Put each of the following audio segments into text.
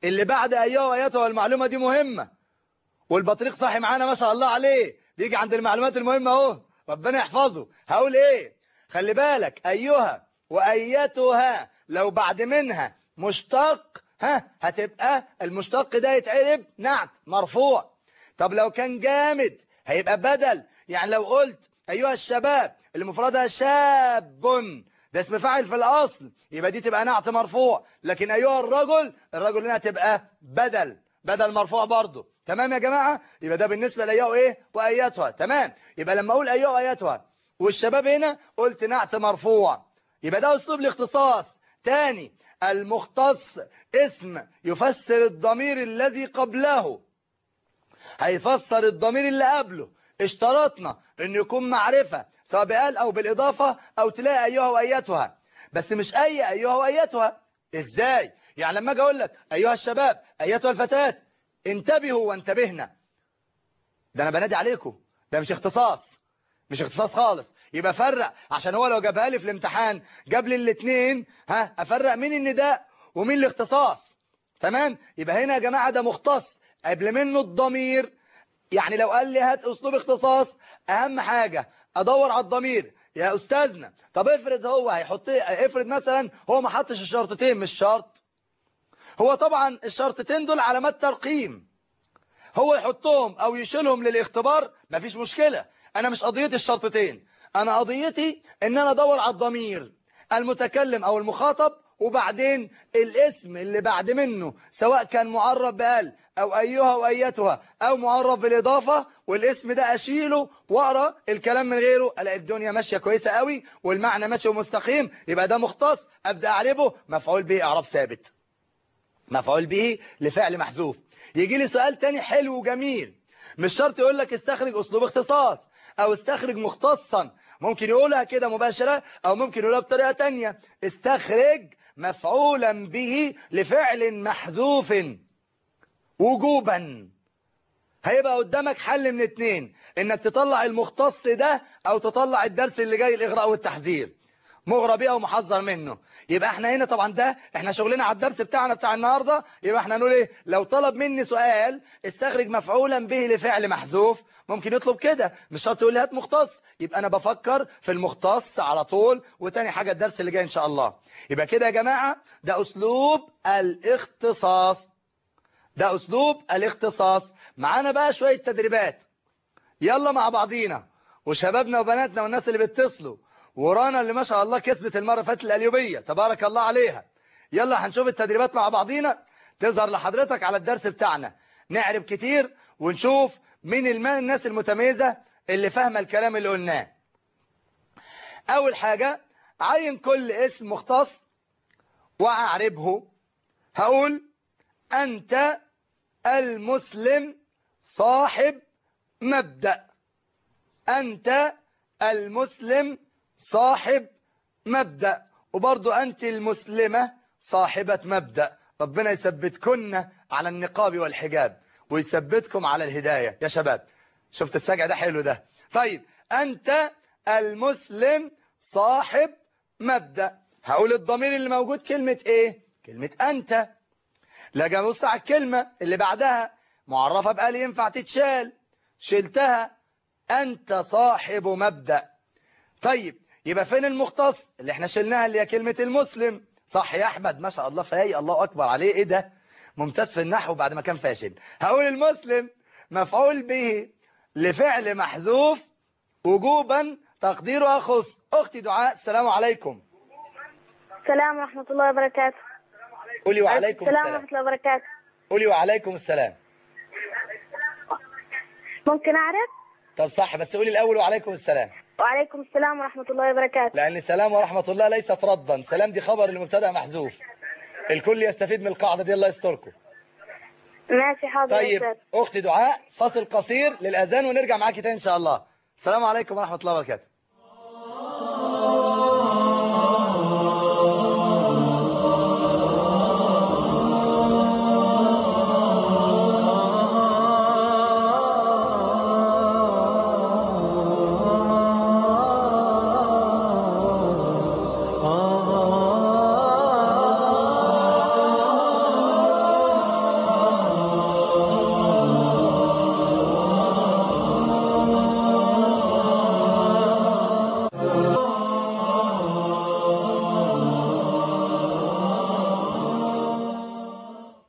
اللي بعد أيها وآياتها المعلومة دي مهمة والبطريق صاحي معانا ما شاء الله عليه بيجي عند المعلومات المهمة اهو ربنا يحفظه هقول ايه خلي بالك أيها وأيتها لو بعد منها مشتق ها هتبقى المشتق ده يتعرب نعت مرفوع طب لو كان جامد هيبقى بدل يعني لو قلت أيها الشباب اللي مفردها شاب ده اسم فاعل في الأصل يبقى دي تبقى نعت مرفوع لكن أيها الرجل الرجل هنا تبقى بدل بدل مرفوع برضه تمام يا جماعة يبقى ده بالنسبة لأيها إيه وأياتها تمام يبقى لما أقول أيها وأياتها والشباب هنا قلت نعت مرفوع يبقى ده أسلوب الاختصاص تاني المختص اسم يفسر الضمير الذي قبله هيفسر الضمير اللي قبله اشترطنا انه يكون معرفة سواء بقال او بالاضافة او تلاقي ايها وايتها بس مش اي ايها وايتها ازاي يعني لما اجي اقول لك ايها الشباب ايتها الفتاة انتبهوا وانتبهنا ده انا بنادي عليكم ده مش اختصاص مش اختصاص خالص يبقى فرق عشان هو لو جابها لي في الامتحان جاب لي الاثنين ها افرق مين النداء ومين الاختصاص تمام يبقى هنا يا جماعة ده مختص قبل منه الضمير يعني لو قال لي هات اسلوب اختصاص اهم حاجة ادور على الضمير يا استاذنا طب افرض هو هيحط افرض مثلا هو ما حطش الشرطتين مش شرط هو طبعا الشرطتين دول علامات ترقيم هو يحطهم او يشيلهم للاختبار مفيش مشكلة انا مش قضيتي الشرطتين انا قضيتي ان انا ادور على الضمير المتكلم او المخاطب وبعدين الاسم اللي بعد منه سواء كان معرب بقال او ايها وايتها او معرب بالاضافة والاسم ده اشيله واقرا الكلام من غيره الاقي الدنيا ماشية كويسة قوي والمعنى ماشي ومستقيم يبقى ده مختص ابدا اعربه مفعول به اعراب ثابت مفعول به لفعل محذوف يجي لي سؤال تاني حلو وجميل مش شرط يقول لك استخرج اسلوب اختصاص او استخرج مختصا ممكن يقولها كده مباشرة او ممكن يقولها بطريقة تانية استخرج مفعولا به لفعل محذوف وجوبا هيبقى قدامك حل من اتنين انك تطلع المختص ده او تطلع الدرس اللي جاي الاغراء والتحذير مغرى بيه ومحذر منه يبقى احنا هنا طبعا ده احنا شغلنا على الدرس بتاعنا بتاع النهاردة يبقى احنا نقول ايه لو طلب مني سؤال استخرج مفعولا به لفعل محذوف ممكن يطلب كده مش شرط يقول لي هات مختص يبقى انا بفكر في المختص على طول وتاني حاجة الدرس اللي جاي ان شاء الله يبقى كده يا جماعة ده اسلوب الاختصاص ده اسلوب الاختصاص معانا بقى شوية تدريبات يلا مع بعضينا وشبابنا وبناتنا والناس اللي بيتصلوا ورانا اللي ما شاء الله كسبت المرة فاتت الأليوبية تبارك الله عليها يلا هنشوف التدريبات مع بعضينا تظهر لحضرتك على الدرس بتاعنا نعرف كتير ونشوف مين الناس المتميزة اللي فاهمة الكلام اللي قلناه أول حاجة عين كل اسم مختص وأعربه هقول أنت المسلم صاحب مبدأ أنت المسلم صاحب مبدأ وبرضو أنت المسلمة صاحبة مبدأ ربنا يثبتكن على النقاب والحجاب ويثبتكم على الهداية يا شباب شفت السجع ده حلو ده طيب أنت المسلم صاحب مبدأ هقول الضمير اللي موجود كلمة ايه كلمة أنت لجا بص على الكلمة اللي بعدها معرفة بقال ينفع تتشال شلتها أنت صاحب مبدأ طيب يبقى فين المختص اللي احنا شلناها اللي هي كلمة المسلم صح يا أحمد ما شاء الله فهي الله أكبر عليه إيه ده ممتاز في النحو بعد ما كان فاشل هقول المسلم مفعول به لفعل محذوف وجوبا تقديره أخص أختي دعاء السلام عليكم السلام ورحمة الله وبركاته قولي وعليكم السلام السلام ورحمة الله وبركاته قولي وعليكم السلام ممكن أعرف طب صح بس قولي الأول وعليكم السلام وعليكم السلام ورحمة الله وبركاته لأن السلام ورحمة الله ليست ردا سلام دي خبر المبتدا محذوف الكل يستفيد من القاعدة دي الله يستركم ماشي حاضر يا طيب أستاذ. أختي دعاء فاصل قصير للأذان ونرجع معاكي تاني إن شاء الله السلام عليكم ورحمة الله وبركاته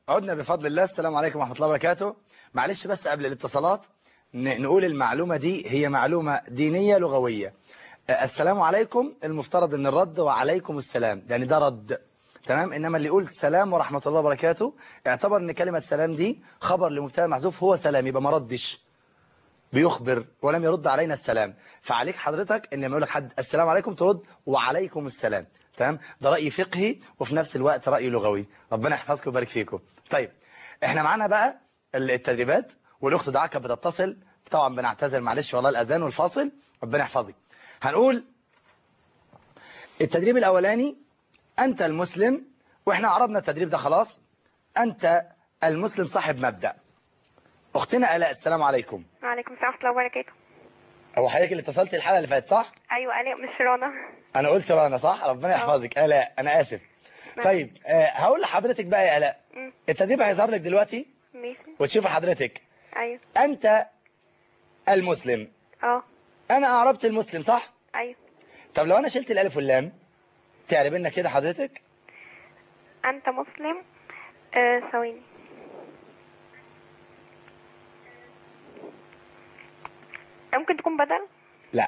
عدنا بفضل الله السلام عليكم ورحمة الله وبركاته معلش بس قبل الاتصالات ن- نقول المعلومة دي هي معلومة دينية لغوية آه، السلام عليكم المفترض ان الرد وعليكم السلام يعني ده رد تمام انما اللي يقول سلام ورحمة الله وبركاته اعتبر ان كلمة سلام دي خبر لمبتدا محذوف هو سلام يبقى ما ردش بيخبر ولم يرد علينا السلام فعليك حضرتك ان لما يقول لك حد السلام عليكم ترد وعليكم السلام تمام ده رأي فقهي وفي نفس الوقت رأي لغوي ربنا يحفظكم ويبارك فيكم طيب احنا معانا بقى التدريبات والاخت دعاء كانت بتتصل طبعا بنعتذر معلش والله الاذان والفاصل ربنا يحفظك هنقول التدريب الاولاني انت المسلم واحنا عرضنا التدريب ده خلاص انت المسلم صاحب مبدأ اختنا الاء السلام عليكم وعليكم السلام ورحمة الله وبركاته هو حضرتك اللي اتصلت الحلقه اللي فاتت صح أيوة آلاء مش رنا انا قلت رنا صح ربنا يحفظك الاء انا اسف طيب آه هقول لحضرتك بقى يا الاء مم. التدريب هيظهر لك دلوقتي ماشي وتشوف حضرتك أيوة انت المسلم اه انا اعربت المسلم صح أيوة طب لو انا شلت الالف واللام تعرب لنا كده حضرتك أنت مسلم آه ثواني ممكن تكون بدل لا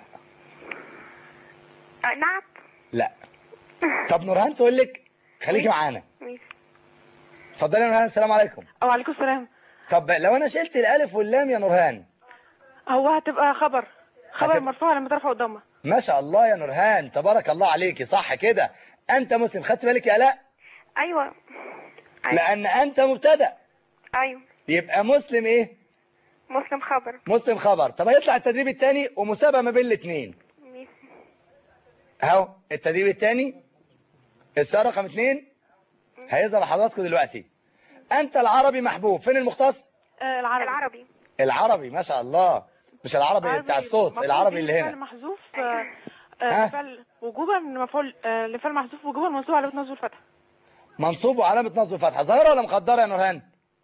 آه نعت لا طب نورهان تقول لك خليكي معانا ماشي اتفضلي يا نورهان السلام عليكم وعليكم السلام طب لو انا شلت الالف واللام يا نورهان هو هتبقى خبر خبر هتبقى- مرفوع لما ترفع قدامها ما شاء الله يا نورهان تبارك الله عليكي صح كده انت مسلم خدت بالك يا لا أيوة أيوة لان انت مبتدا أيوة يبقى مسلم ايه مسلم خبر مسلم خبر طب هيطلع التدريب الثاني ومسابقه ما بين الاثنين ماشي اهو التدريب الثاني السؤال رقم اثنين هيظهر لحضراتكم دلوقتي انت العربي محبوب فين المختص آه العربي العربي العربي ما شاء الله مش العربي بتاع الصوت مفعول العربي به اللي لفعل هنا محذوف آه ها؟ آه لفعل وجوبا مفعول آه لفعل محذوف وجوبا منصوب على نصب الفتح منصوب وعلامه نصب فتحه ظاهره ولا مقدره يا نورهان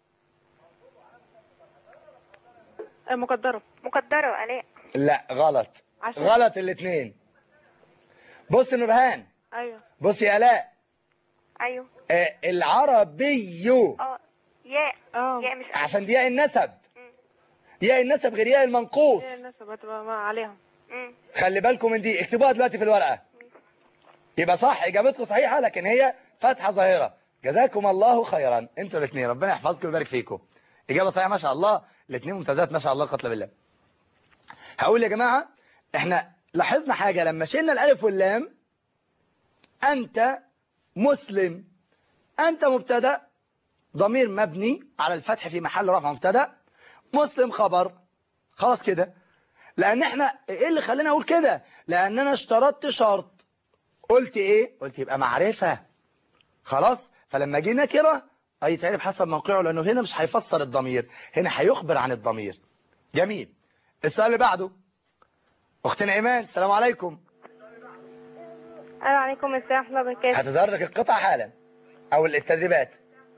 آه مقدره مقدرة آلاء لا غلط عشان غلط الاثنين بص يا نورهان ايوه بص يا الاء أيوة آه، العربي اه ياء اه ياء مش عشان دي ياء النسب مم. ياء النسب غير ياء المنقوص هي الناس هتبقى ما عليها مم. خلي بالكم من دي اكتبوها دلوقتي في الورقة يبقى صح اجابتكم صحيحة لكن هي فتحة ظاهرة جزاكم الله خيرا انتوا الاثنين ربنا يحفظكم ويبارك فيكم اجابة صحيحة ما شاء الله الاثنين ممتازات ما شاء الله قتل بالله هقول يا جماعة احنا لاحظنا حاجة لما شلنا الالف واللام انت مسلم انت مبتدا ضمير مبني على الفتح في محل رفع مبتدا مسلم خبر خلاص كده لان احنا ايه اللي خلينا اقول كده لان انا اشترطت شرط قلت ايه قلت يبقى معرفة خلاص فلما جه نكره اي تعرف حسب موقعه لانه هنا مش هيفسر الضمير هنا هيخبر عن الضمير جميل السؤال اللي بعده اختنا ايمان السلام عليكم أيوة عليكم السلام ورحمة الله وبركاته هتظهر لك القطع حالا او التدريبات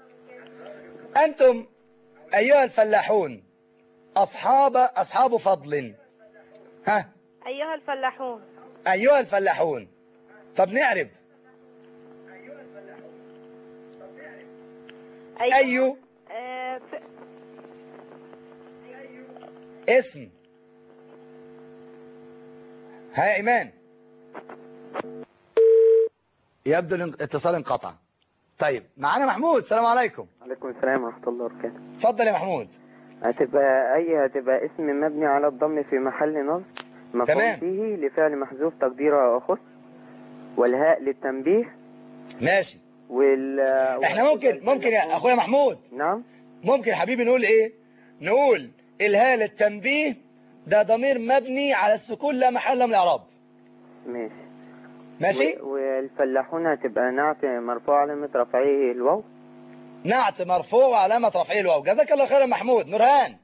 انتم ايها الفلاحون اصحاب اصحاب فضل ها أيها الفلاحون ايها الفلاحون طب نعرب أيها اي آه ف... اسم ها يا ايمان يبدو الاتصال انقطع طيب معانا محمود السلام عليكم عليكم السلام ورحمة الله وبركاته اتفضل يا محمود هتبقى أي هتبقى اسم مبني على الضم في محل نصب مفعول تمام. به لفعل محذوف تقديره أخص والهاء للتنبيه ماشي وال احنا ممكن ممكن يا اخويا محمود نعم ممكن يا حبيبي نقول ايه نقول الهاء للتنبيه ده ضمير مبني على السكون لا محل من الاعراب ماشي ماشي و- والفلاحون هتبقى نعت مرفوع علامة رفعه الواو نعت مرفوع وعلامة رفعه الواو جزاك الله خيرا محمود نورهان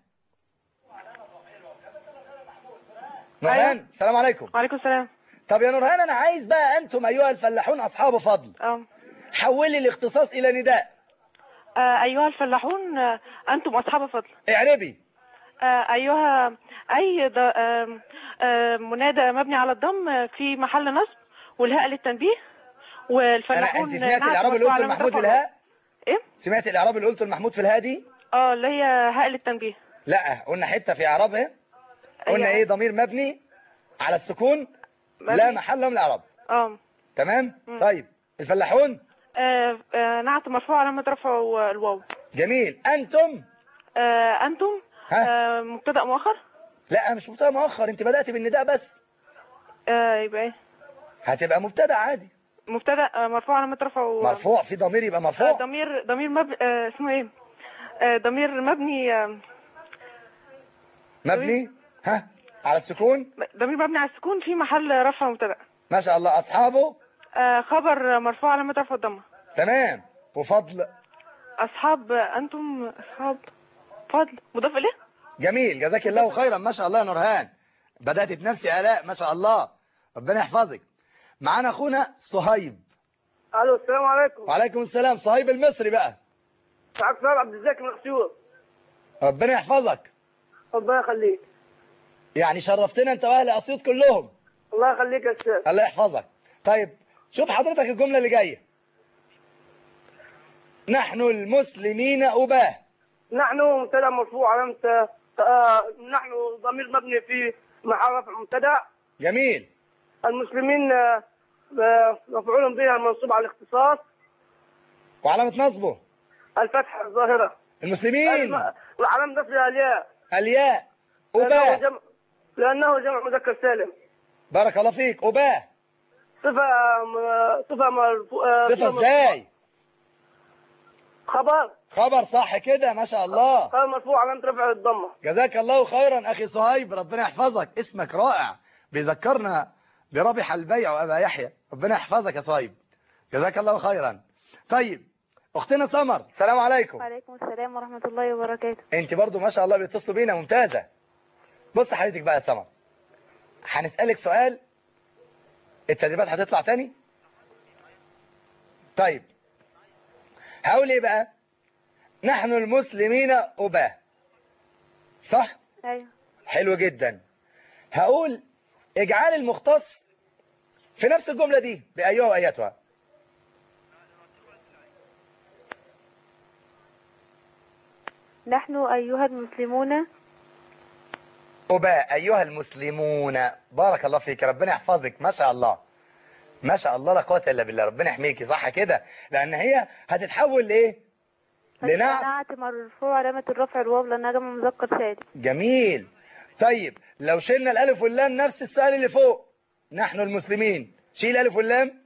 نورهان أيوة. السلام عليكم وعليكم السلام طب يا نورهان انا عايز بقى انتم ايها الفلاحون اصحاب فضل اه حولي الاختصاص الى نداء آه، أيها الفلاحون آه، أنتم أصحاب فضل اعربي آه، أيها أي ض- آم، آم، منادى مبني على الضم آه، في محل نصب والهاء للتنبيه انا والفلاحون انت سمعت نعت الاعراب اللي مرفوع قلت علامة محمود رفعه الهاء ايه سمعت الاعراب اللي قلته لمحمود في الهادي اه اللي هي هاء للتنبيه لا قلنا حته في اعرابها قلنا أيوة. ايه ضمير مبني على السكون مبني. لا محل له من الاعراب اه تمام مم. طيب الفلاحون آه، آه، نعت مرفوع علامة رفعه الواو جميل انتم آه، أنتم ها؟ آه، مبتدأ مؤخر لا مش مبتدا مؤخر انت بدات بالنداء بس آه، يبقى ايه هتبقى مبتدا عادي مبتدأ آه، مرفوع علامة رفعه مرفوع في ضمير يبقى آه، مرفوع ضمير ضمير مب... آه، اسمه ايه آه، ضمير مبني آه، مبني ها على السكون ضمير مبني على السكون في محل رفع مبتدأ ما شاء الله اصحابه آه، خبر مرفوع علامة رفع الضمة تمام وفضل أصحاب أنتم أصحاب فضل مضاف إليه جميل جزاك الله خيرا ما شاء الله يا نورهان بدات بنفسي الاء ما شاء الله ربنا يحفظك معانا اخونا صهيب الو السلام عليكم وعليكم السلام صهيب المصري بقى معك صاحب عبد الزكي مقسور ربنا يحفظك ربنا يخليك يعني شرفتنا انت واهل اسيوط كلهم الله يخليك يا استاذ الله يحفظك طيب شوف حضرتك الجملة اللي جاية نحن المسلمين أباه نحن مبتدا مرفوع علامة آه نحن ضمير مبني في محل رفع مبتدا جميل المسلمين آه، آه، مفعول به المنصوب على الاختصاص وعلامة نصبه الفتحة الظاهرة المسلمين الم- وعلامة نصبها الياء الياء لأنه أباه جمع لأنه جمع مذكر سالم بارك الله فيك أباه صفة آه، صفة مرفوع آه، صفة مرفوعة. ازاي خبر خبر صح كده ما شاء الله خبر مرفوع علامة رفع الضمة جزاك الله خيرا أخي صهيب ربنا يحفظك اسمك رائع بيذكرنا بربح البيع وأبا يحيى ربنا يحفظك يا صهيب جزاك الله خيرا طيب أختنا سمر السلام عليكم وعليكم السلام ورحمة الله وبركاته انت برضو ما شاء الله بيتصلوا بينا ممتازة بص حضرتك بقى يا سمر هنسألك سؤال التدريبات هتطلع تاني طيب هقول ايه بقى نحن المسلمين أباه صح أيوة حلو جدا هقول اجعال المختص في نفس الجملة دي بأيها وأيتها نحن أيها المسلمون أباء أيها المسلمون بارك الله فيك ربنا يحفظك ما شاء الله ما شاء الله لا قوة إلا بالله ربنا يحميكي صح كده لأن هي هتتحول لإيه لنعت نعت مرفوع علامة الرفع الواو لأنها جمع مذكر سالم جميل طيب لو شلنا الألف واللام نفس السؤال اللي فوق نحن المسلمين شيل الألف واللام